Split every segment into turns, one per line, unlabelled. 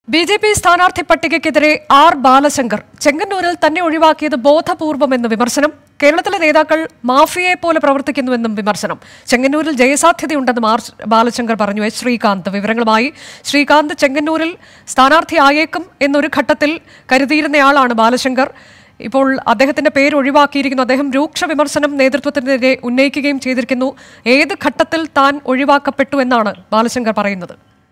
B J P സ്ഥാനാർത്ഥി പട്ടികയ്ക്കെതിരെ R Balashankar ചെങ്ങന്നൂരിൽ തന്നെ ഒഴിവാക്കിയത് ബോധപൂർവമെന്ന് വിമർശനം കേരളത്തിലെ നേതാക്കൾ മാഫിയയെ പോലെ പ്രവർത്തിക്കുന്നുവെന്നും വിമർശനം ചെങ്ങന്നൂരിൽ ജയസാധ്യതയുണ്ടെന്നും ആർ ബാലശങ്കർ പറഞ്ഞു എച്ച് ശ്രീകാന്ത് വിവരങ്ങളുമായി ശ്രീകാന്ത് ചെങ്ങന്നൂരിൽ സ്ഥാനാർത്ഥിയായേക്കും എന്നൊരു ഘട്ടത്തിൽ കരുതിയിരുന്നയാളാണ് ബാലശങ്കർ ഇപ്പോൾ അദ്ദേഹത്തിന്റെ പേര് ഒഴിവാക്കിയിരിക്കുന്നു അദ്ദേഹം രൂക്ഷ വിമർശനം നേതൃത്വത്തിനെതിരെ ഉന്നയിക്കുകയും ചെയ്തിരിക്കുന്നു ഏത് ഘട്ടത്തിൽ താൻ ഒഴിവാക്കപ്പെട്ടു എന്നാണ് ബാലശങ്കർ പറയുന്നത്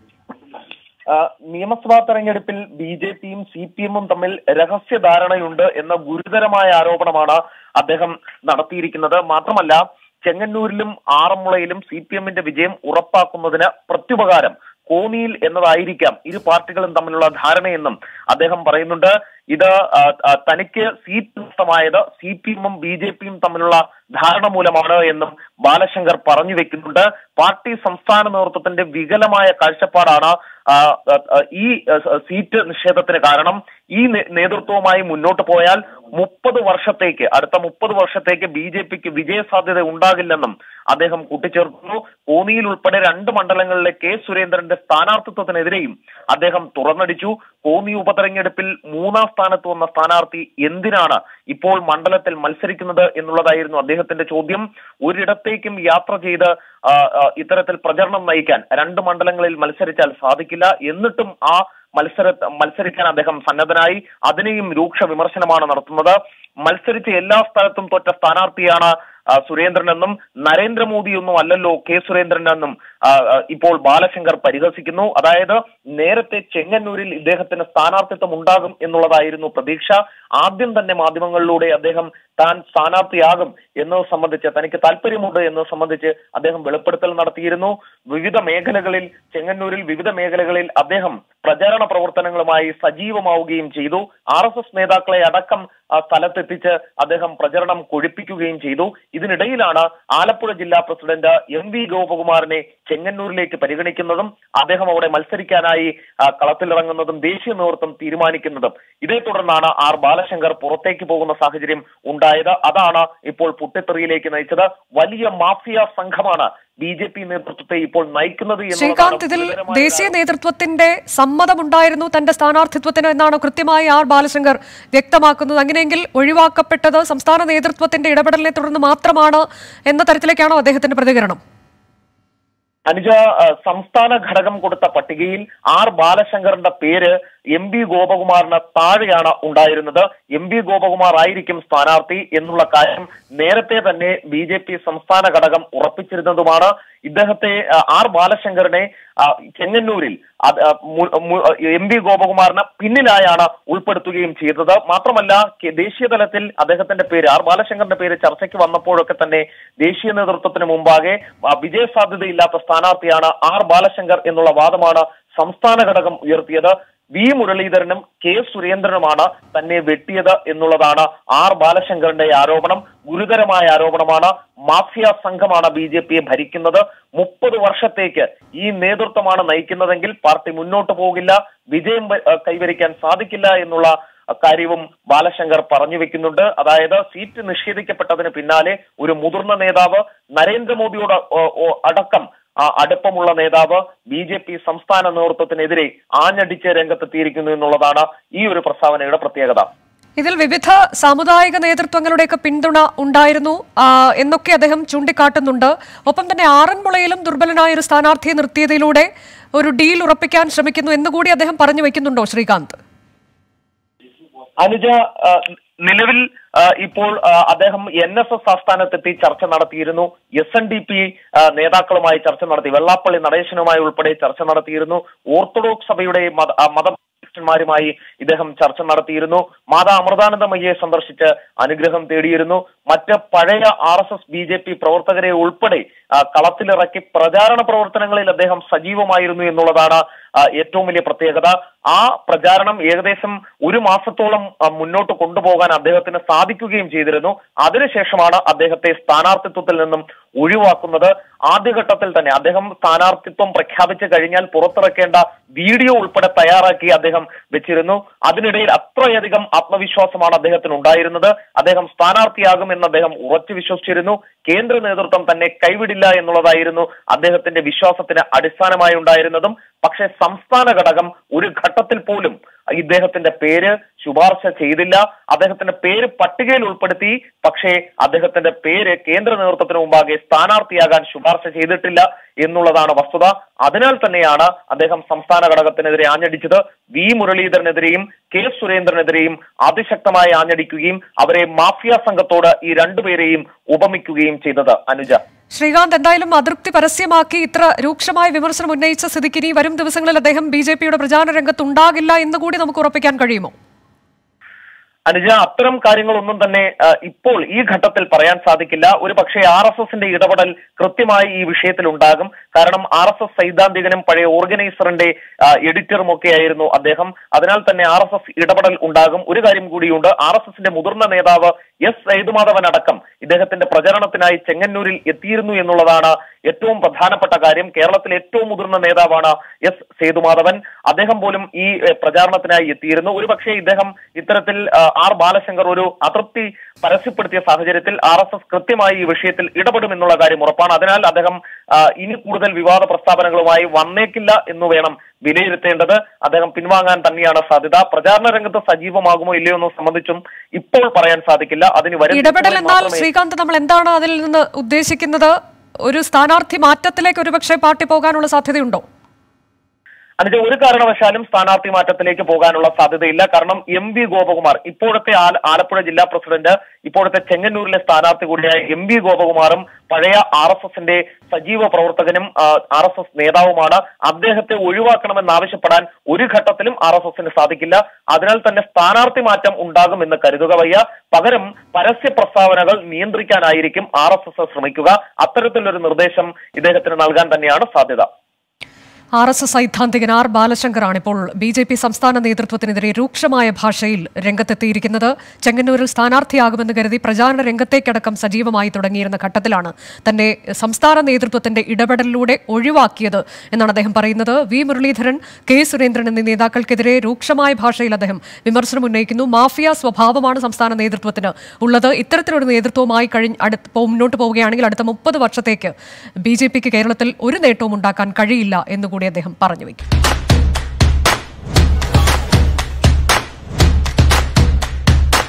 ആ, നിയമസഭാ തെരഞ്ഞെടുപ്പിൽ ബി ജെ പിയും സി പി എമ്മും തമ്മിൽ രഹസ്യ ധാരണയുണ്ട് എന്ന ഗുരുതരമായ ആരോപണമാണ് അദ്ദേഹം നടത്തിയിരിക്കുന്നത് മാത്രമല്ല ചെങ്ങന്നൂരിലും ആറന്മുളയിലും സി പി എമ്മിന്റെ വിജയം ഉറപ്പാക്കുന്നതിന് പ്രത്യുപകാരം കോന്നിയിൽ എന്നതായിരിക്കാം ഇരു പാർട്ടികളും തമ്മിലുള്ള ധാരണയെന്നും അദ്ദേഹം പറയുന്നുണ്ട് ഇത് ആ, ആ, തനിക്ക് സീറ്റ് നഷ്ടമായത് സി പി എമ്മും ബി ജെ പിയും തമ്മിലുള്ള ധാരണ മൂലമാണ് എന്നും ബാലശങ്കർ പറഞ്ഞു വെക്കുന്നുണ്ട് പാർട്ടി സംസ്ഥാന നേതൃത്വത്തിന്റെ വികലമായ കാഴ്ചപ്പാടാണ് ആ, ആ, ആ, ഈ ആ, സീറ്റ് നിഷേധത്തിന് കാരണം ഈ നേ- നേതൃത്വവുമായി മുന്നോട്ട് പോയാൽ മുപ്പത് വർഷത്തേക്ക് അടുത്ത മുപ്പത് വർഷത്തേക്ക് ബി ജെ പിക്ക് വിജയസാധ്യത ഉണ്ടാകില്ലെന്നും അദ്ദേഹം കൂട്ടിച്ചേർക്കുന്നു കോന്നിയിൽ ഉൾപ്പെടെ രണ്ട് മണ്ഡലങ്ങളിലെ കെ സുരേന്ദ്രന്റെ സ്ഥാനാർത്ഥിത്വത്തിനെതിരെയും അദ്ദേഹം തുറന്നടിച്ചു കോന്നി ഉപതെരഞ്ഞെടുപ്പിൽ മൂന്നാം സ്ഥാനത്ത് വന്ന സ്ഥാനാർത്ഥി എന്തിനാണ് ഇപ്പോൾ മണ്ഡലത്തിൽ മത്സരിക്കുന്നത് എന്നുള്ളതായിരുന്നു അദ്ദേഹത്തിന്റെ ചോദ്യം ഒരിടത്തേക്കും യാത്ര ചെയ്ത് ആ, ആ, ഇത്തരത്തിൽ പ്രചരണം നയിക്കാൻ രണ്ട് മണ്ഡലങ്ങളിൽ മത്സരിച്ചാൽ സാധിക്കില്ല എന്നിട്ടും ആ മത്സര മത്സരിക്കാൻ അദ്ദേഹം സന്നദ്ധനായി അതിനെയും രൂക്ഷ വിമർശനമാണ് നടത്തുന്നത് മത്സരിച്ച് എല്ലാ സ്ഥലത്തും തോറ്റ സ്ഥാനാർത്ഥിയാണ് ആ, സുരേന്ദ്രനെന്നും നരേന്ദ്രമോദിയൊന്നും അല്ലല്ലോ കെ സുരേന്ദ്രനെന്നും ആ, ആ, ഇപ്പോൾ ബാലശങ്കർ പരിഹസിക്കുന്നു അതായത് നേരത്തെ ചെങ്ങന്നൂരിൽ ഇദ്ദേഹത്തിന് സ്ഥാനാർത്ഥിത്വം ഉണ്ടാകും എന്നുള്ളതായിരുന്നു പ്രതീക്ഷ ആദ്യം തന്നെ മാധ്യമങ്ങളിലൂടെ അദ്ദേഹം താൻ സ്ഥാനാർത്ഥിയാകും എന്നത് സംബന്ധിച്ച് തനിക്ക് താല്പര്യമുണ്ട് എന്നത് സംബന്ധിച്ച് അദ്ദേഹം വെളിപ്പെടുത്തൽ നടത്തിയിരുന്നു വിവിധ മേഖലകളിൽ ചെങ്ങന്നൂരിൽ വിവിധ മേഖലകളിൽ അദ്ദേഹം പ്രചാരണ പ്രവർത്തനങ്ങളുമായി സജീവമാവുകയും ചെയ്തു ആർ എസ് എസ് നേതാക്കളെ അടക്കം ആ സ്ഥലത്തെത്തിച്ച് അദ്ദേഹം പ്രചരണം കൊഴിപ്പിക്കുകയും ചെയ്തു ഇതിനിടയിലാണ് ആലപ്പുഴ ജില്ലാ പ്രസിഡന്റ് എം വി ഗോപകുമാറിനെ ചെങ്ങന്നൂരിലേക്ക് പരിഗണിക്കുന്നതും അദ്ദേഹം അവിടെ മത്സരിക്കാനായി ആ, കളത്തിലിറങ്ങുന്നതും ദേശീയ നേതൃത്വം തീരുമാനിക്കുന്നതും ഇതേ തുടർന്നാണ് ആർ ബാലശങ്കർ പുറത്തേക്ക് പോകുന്ന സാഹചര്യം ഉണ്ടായത് അതാണ് ഇപ്പോൾ പൊട്ടിത്തെറിയിലേക്ക് നയിച്ചത് വലിയ മാഫിയ സംഘമാണ് ബി ജെ പി നേതൃത്വത്തെ ഇപ്പോൾ നയിക്കുന്നത്
ശ്രീകാന്ത് ഇതിൽ
ഗുരുതരമായ
ദേശീയ നേതൃത്വത്തിന്റെ സമ്മതമുണ്ടായിരുന്നു തന്റെ സ്ഥാനാർത്ഥിത്വത്തിന് എന്നാണ് കൃത്യമായി ആർ ബാലശങ്കർ വ്യക്തമാക്കുന്നത് അങ്ങനെയെങ്കിൽ ഒഴിവാക്കപ്പെട്ടത് സംസ്ഥാന നേതൃത്വത്തിന്റെ ഇടപെടലിനെ തുടർന്ന് മാത്രമാണ് എന്ന തരത്തിലേക്കാണോ അദ്ദേഹത്തിന്റെ പ്രതികരണം
അനുജ ആ, സംസ്ഥാന ഘടകം കൊടുത്ത പട്ടികയിൽ ആർ ബാലശങ്കറിന്റെ പേര് എം ബി ഗോപകുമാറിന് താഴെയാണ് ഉണ്ടായിരുന്നത് എം ബി ഗോപകുമാർ ആയിരിക്കും സ്ഥാനാർത്ഥി എന്നുള്ള കാര്യം നേരത്തെ തന്നെ ബി ജെ പി സംസ്ഥാന ഘടകം ഉറപ്പിച്ചിരുന്നതുമാണ് ഇദ്ദേഹത്തെ ആ, ആർ ബാലശങ്കറിനെ ആ, ചെങ്ങന്നൂരിൽ അത്, ആ, മു- മു- എം ബി ഗോപകുമാറിന് പിന്നിലായാണ് ഉൾപ്പെടുത്തുകയും ചെയ്തത് മാത്രമല്ല കെ- ദേശീയ തലത്തിൽ അദ്ദേഹത്തിന്റെ പേര് ആർ ബാലശങ്കറിന്റെ പേര് ചർച്ചയ്ക്ക് വന്നപ്പോഴൊക്കെ തന്നെ ദേശീയ നേതൃത്വത്തിന് മുമ്പാകെ ആ, വിജയസാധ്യതയില്ലാത്ത സ്ഥാനാർത്ഥിയാണ് ആർ ബാലശങ്കർ എന്നുള്ള വാദമാണ് സംസ്ഥാന ഘടകം ഉയർത്തിയത് വി മുരളീധരനും കെ സുരേന്ദ്രനുമാണ് തന്നെ വെട്ടിയത് എന്നുള്ളതാണ് ആർ ബാലശങ്കറിന്റെ ആരോപണം ഗുരുതരമായ ആരോപണമാണ് മാഫിയ സംഘമാണ് ബി ജെ പിയെ ഭരിക്കുന്നത് മുപ്പത് വർഷത്തേക്ക് ഈ നേതൃത്വമാണ് നയിക്കുന്നതെങ്കിൽ പാർട്ടി മുന്നോട്ട് പോകില്ല വിജയം വ- ഏഹ് കൈവരിക്കാൻ സാധിക്കില്ല എന്നുള്ള കാര്യവും ബാലശങ്കർ പറഞ്ഞു വെക്കുന്നുണ്ട് അതായത് സീറ്റ് നിഷേധിക്കപ്പെട്ടതിന് പിന്നാലെ ഒരു മുതിർന്ന നേതാവ് നരേന്ദ്രമോദിയോട് ഓ- ഓ- അടക്കം ആ അടുപ്പമുള്ള നേതാവ് ബി ജെ പി സംസ്ഥാന നേതൃത്വത്തിനെതിരെ ആഞ്ഞടിച്ച് രംഗത്തെത്തിയിരിക്കുന്നു എന്നുള്ളതാണ് ഈ ഒരു പ്രസ്താവനയുടെ പ്രത്യേകത
ഇതിൽ വിവിധ സാമുദായിക നേതൃത്വങ്ങളുടെയൊക്കെ പിന്തുണ ഉണ്ടായിരുന്നു ആ, എന്നൊക്കെ അദ്ദേഹം ചൂണ്ടിക്കാട്ടുന്നുണ്ട് ഒപ്പം തന്നെ ആറന്മുളയിലും ദുർബലനായ ഒരു സ്ഥാനാർത്ഥിയെ നിർത്തിയതിലൂടെ ഒരു ഡീൽ ഉറപ്പിക്കാൻ ശ്രമിക്കുന്നു എന്നുകൂടി അദ്ദേഹം പറഞ്ഞു വെക്കുന്നുണ്ടോ ശ്രീകാന്ത്
അനുജ ആ, നിലവിൽ ആ, ഇപ്പോൾ ആ, അദ്ദേഹം എൻ എസ് എസ് ആസ്ഥാനത്തെത്തി ചർച്ച നടത്തിയിരുന്നു എസ് എൻ ഡി പി നേതാക്കളുമായി ചർച്ച നടത്തി വെള്ളാപ്പള്ളി നടേശനുമായി ഉൾപ്പെടെ ചർച്ച നടത്തിയിരുന്നു ഓർത്തഡോക്സ് സഭയുടെ മത ആ, മത ന്മാരുമായി ഇദ്ദേഹം ചർച്ച നടത്തിയിരുന്നു മാതാ അമൃതാനന്ദമയ്യെ സന്ദർശിച്ച് അനുഗ്രഹം തേടിയിരുന്നു മറ്റ് പഴയ R S S B J P പ്രവർത്തകരെ ഉൾപ്പെടെ ആ, കളത്തിലിറക്കി പ്രചാരണ പ്രവർത്തനങ്ങളിൽ അദ്ദേഹം സജീവമായിരുന്നു എന്നുള്ളതാണ് ആ, ഏറ്റവും വലിയ പ്രത്യേകത ആ പ്രചാരണം ഏകദേശം ഒരു മാസത്തോളം ആ, മുന്നോട്ട് കൊണ്ടുപോകാൻ അദ്ദേഹത്തിന് സാധിക്കുകയും ചെയ്തിരുന്നു അതിനുശേഷമാണ് അദ്ദേഹത്തെ സ്ഥാനാർത്ഥിത്വത്തിൽ നിന്നും ഒഴിവാക്കുന്നത് ആദ്യഘട്ടത്തിൽ തന്നെ അദ്ദേഹം സ്ഥാനാർത്ഥിത്വം പ്രഖ്യാപിച്ചു കഴിഞ്ഞാൽ പുറത്തിറക്കേണ്ട വീഡിയോ ഉൾപ്പെടെ തയ്യാറാക്കി അദ്ദേഹം വെച്ചിരുന്നു അതിനിടയിൽ അത്രയധികം ആത്മവിശ്വാസമാണ് അദ്ദേഹത്തിന് ഉണ്ടായിരുന്നത് അദ്ദേഹം സ്ഥാനാർത്ഥിയാകുമെന്ന് അദ്ദേഹം ഉറച്ചു വിശ്വസിച്ചിരുന്നു കേന്ദ്ര നേതൃത്വം തന്നെ കൈവിടില്ല എന്നുള്ളതായിരുന്നു അദ്ദേഹത്തിന്റെ വിശ്വാസത്തിന് അടിസ്ഥാനമായി ഉണ്ടായിരുന്നതും പക്ഷേ സംസ്ഥാന ഘടകം ഒരു ഘട്ടത്തിൽ പോലും ഇദ്ദേഹത്തിന്റെ പേര് ശുപാർശ ചെയ്തില്ല അദ്ദേഹത്തിന്റെ പേര് പട്ടികയിൽ ഉൾപ്പെടുത്തി പക്ഷേ അദ്ദേഹത്തിന്റെ പേര് കേന്ദ്ര നേതൃത്വത്തിന് മുമ്പാകെ സ്ഥാനാർത്ഥിയാകാൻ ശുപാർശ ചെയ്തിട്ടില്ല എന്നുള്ളതാണ് വസ്തുത അതിനാൽ തന്നെയാണ് അദ്ദേഹം സംസ്ഥാന ഘടകത്തിനെതിരെ ആഞ്ഞടിച്ചത് വി മുരളീധരനെതിരെയും കെ സുരേന്ദ്രനെതിരെയും അതിശക്തമായി ആഞ്ഞടിക്കുകയും അവരെ മാഫിയ സംഘത്തോട് ഈ രണ്ടുപേരെയും ഉപമിക്കുകയും ചെയ്തത് അനുജ
ശ്രീകാന്ത് എന്തായാലും അതൃപ്തി പരസ്യമാക്കി ഇത്ര രൂക്ഷമായ വിമർശനം ഉന്നയിച്ച സ്ഥിതിക്ക് ഇനി വരും ദിവസങ്ങളിൽ അദ്ദേഹം ബി ജെ പിയുടെ പ്രചാരണ രംഗത്ത് ഉണ്ടാകില്ല എന്ന് കൂടി നമുക്ക് ഉറപ്പിക്കാൻ കഴിയുമോ
അനുജ അത്തരം കാര്യങ്ങളൊന്നും തന്നെ ആ, ഇപ്പോൾ ഈ ഘട്ടത്തിൽ പറയാൻ സാധിക്കില്ല ഒരു പക്ഷേ ആർ എസ് എസിന്റെ ഇടപെടൽ കൃത്യമായി ഈ വിഷയത്തിൽ ഉണ്ടാകും കാരണം ആർ എസ് എസ് സൈദ്ധാന്തികനും പഴയ ഓർഗനൈസറിന്റെ ആ, എഡിറ്ററും ഒക്കെ ആയിരുന്നു അദ്ദേഹം അതിനാൽ തന്നെ ആർ എസ് എസ് ഇടപെടൽ ഉണ്ടാകും ഒരു കാര്യം കൂടിയുണ്ട് ആർ എസ് എസിന്റെ മുതിർന്ന നേതാവ് എസ് സൈദുമാധവൻ അടക്കം ഇദ്ദേഹത്തിന്റെ പ്രചരണത്തിനായി ചെങ്ങന്നൂരിൽ എത്തിയിരുന്നു എന്നുള്ളതാണ് ഏറ്റവും പ്രധാനപ്പെട്ട കാര്യം കേരളത്തിലെ ഏറ്റവും മുതിർന്ന നേതാവാണ് എസ് സേതുമാധവൻ അദ്ദേഹം പോലും ഈ എഹ്, പ്രചാരണത്തിനായി എത്തിയിരുന്നു ഒരുപക്ഷെ ഇദ്ദേഹം ഇത്തരത്തിൽ ആ, ആർ ബാലശങ്കർ ഒരു അതൃപ്തി പരസ്യപ്പെടുത്തിയ സാഹചര്യത്തിൽ ആർ എസ് എസ് കൃത്യമായി ഈ വിഷയത്തിൽ ഇടപെടുമെന്നുള്ള കാര്യം ഉറപ്പാണ് അതിനാൽ അദ്ദേഹം ആ, ഇനി കൂടുതൽ വിവാദ പ്രസ്താവനകളുമായി വന്നേക്കില്ല എന്ന് വേണം വിലയിരുത്തേണ്ടത് അദ്ദേഹം പിൻവാങ്ങാൻ തന്നെയാണ് സാധ്യത പ്രചാരണ രംഗത്ത് സജീവമാകുമോ ഇല്ലയോ എന്ന് സംബന്ധിച്ചും ഇപ്പോൾ പറയാൻ സാധിക്കില്ല അതിന് വരും
ഇടപെടൽ
ദിവസങ്ങളിൽ
എന്നാൽ
മാത്രമേ-
ശ്രീകാന്ത് നമ്മൾ എന്താണ് അതിൽ നിന്ന് ഉദ്ദേശിക്കുന്നത് ഒരു സ്ഥാനാർത്ഥി മാറ്റത്തിലേക്ക് ഒരുപക്ഷെ പാർട്ടി പോകാനുള്ള സാധ്യതയുണ്ടോ
അനുജ ഒരു കാരണവശാലും സ്ഥാനാർത്ഥി മാറ്റത്തിലേക്ക് പോകാനുള്ള സാധ്യതയില്ല കാരണം എം വി ഗോപകുമാർ ഇപ്പോഴത്തെ ആല- ആലപ്പുഴ ജില്ലാ പ്രസിഡന്റ് ഇപ്പോഴത്തെ ചെങ്ങന്നൂരിലെ സ്ഥാനാർത്ഥി കൂടിയായ എം വി ഗോപകുമാറും പഴയ ആർ എസ് എസിന്റെ സജീവ പ്രവർത്തകനും ആർ എസ് എസ് നേതാവുമാണ് അദ്ദേഹത്തെ ഒഴിവാക്കണമെന്നാവശ്യപ്പെടാൻ ഒരു ഘട്ടത്തിലും ആർ എസ് എസിന് സാധിക്കില്ല അതിനാൽ തന്നെ സ്ഥാനാർത്ഥി മാറ്റം ഉണ്ടാകുമെന്ന് കരുതുക വയ്യ പകരം പരസ്യ പ്രസ്താവനകൾ നിയന്ത്രിക്കാനായിരിക്കും ആർ എസ് എസ് ശ്രമിക്കുക അത്തരത്തിലൊരു നിർദ്ദേശം ഇദ്ദേഹത്തിന് നൽകാൻ തന്നെയാണ് സാധ്യത
ആർ എസ് എസ് സൈദ്ധാന്തികൻ ആർ ബാലശങ്കറാണ് ഇപ്പോൾ ബി ജെ പി സംസ്ഥാന നേതൃത്വത്തിനെതിരെ രൂക്ഷമായ ഭാഷയിൽ രംഗത്തെത്തിയിരിക്കുന്നത് ചെങ്ങന്നൂരിൽ സ്ഥാനാർത്ഥിയാകുമെന്ന് കരുതി പ്രചാരണ രംഗത്തേക്കടക്കം സജീവമായി തുടങ്ങിയിരുന്ന ഘട്ടത്തിലാണ് തന്നെ സംസ്ഥാന നേതൃത്വത്തിന്റെ ഇടപെടലിലൂടെ ഒഴിവാക്കിയത് എന്നാണ് അദ്ദേഹം പറയുന്നത് വി മുരളീധരൻ കെ സുരേന്ദ്രൻ എന്നീ നേതാക്കൾക്കെതിരെ രൂക്ഷമായ ഭാഷയിൽ അദ്ദേഹം വിമർശനം ഉന്നയിക്കുന്നു മാഫിയ സ്വഭാവമാണ് സംസ്ഥാന നേതൃത്വത്തിന് ഉള്ളത് ഇത്തരത്തിലൊരു നേതൃത്വവുമായി കഴിഞ്ഞ് അടുത്ത് പോ- മുന്നോട്ട് പോവുകയാണെങ്കിൽ അടുത്ത മുപ്പത് വർഷത്തേക്ക് ബി ജെ പിക്ക് കേരളത്തിൽ ഒരു നേട്ടവും ഉണ്ടാക്കാൻ കഴിയില്ല എന്നുകൂടി അദ്ദേഹം പറഞ്ഞു വയ്ക്കും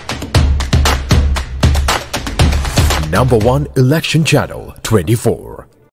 Number one election channel 24.